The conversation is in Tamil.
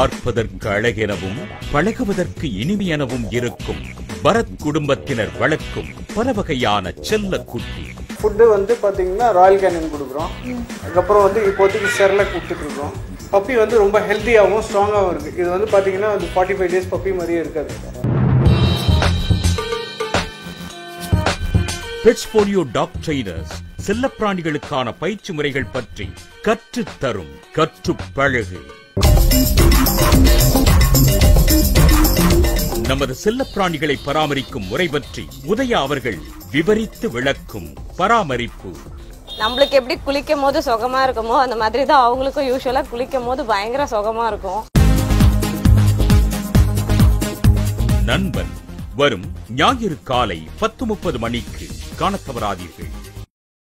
பார்ப்பதற்கு அழகெனவும் பழகுவதற்கு இனிமையெனவும் இருக்கும் பரத் குடும்பத்தினர் வளர்க்கும் பல வகையான செல்ல குட்டி ஃபுட்டு வந்து பார்த்தீங்கன்னா ராயல் கேனின் கொடுக்குறோம் அதுக்கப்புறம் வந்து இப்போதைக்கு செரலாக் கொடுத்துட்ருக்கோம் பப்பி வந்து ரொம்ப ஹெல்த்தியாகவும் ஸ்ட்ராங்காகவும் இருக்குது இது வந்து பார்த்தீங்கன்னா அது ஃபார்ட்டி ஃபைவ் டேஸ் பப்பி மாதிரியே இருக்காது பெட்ஸ் போலியோ டாக் ட்ரெயினர்ஸ் செல்லப்பிராணிகளுக்கான பயிற்சி முறைகள் பற்றி கற்றுத் தரும் கற்றுப் பழகு நமது செல்லப்பிராணிகளை பராமரிக்கும் முறை பற்றி உதயா அவர்கள் விவரித்து விளக்கும் பராமரிப்பு நம்மளுக்கு எப்படி குளிக்கும் போது சுகமா இருக்குமோ அந்த மாதிரி தான் அவங்களுக்கும் யூஸ்வலா குளிக்கும் போது பயங்கர சுகமா இருக்கும் நண்பன் வரும் ஞாயிறு காலை பத்து முப்பது மணிக்கு காணத் தவறாதீர்கள்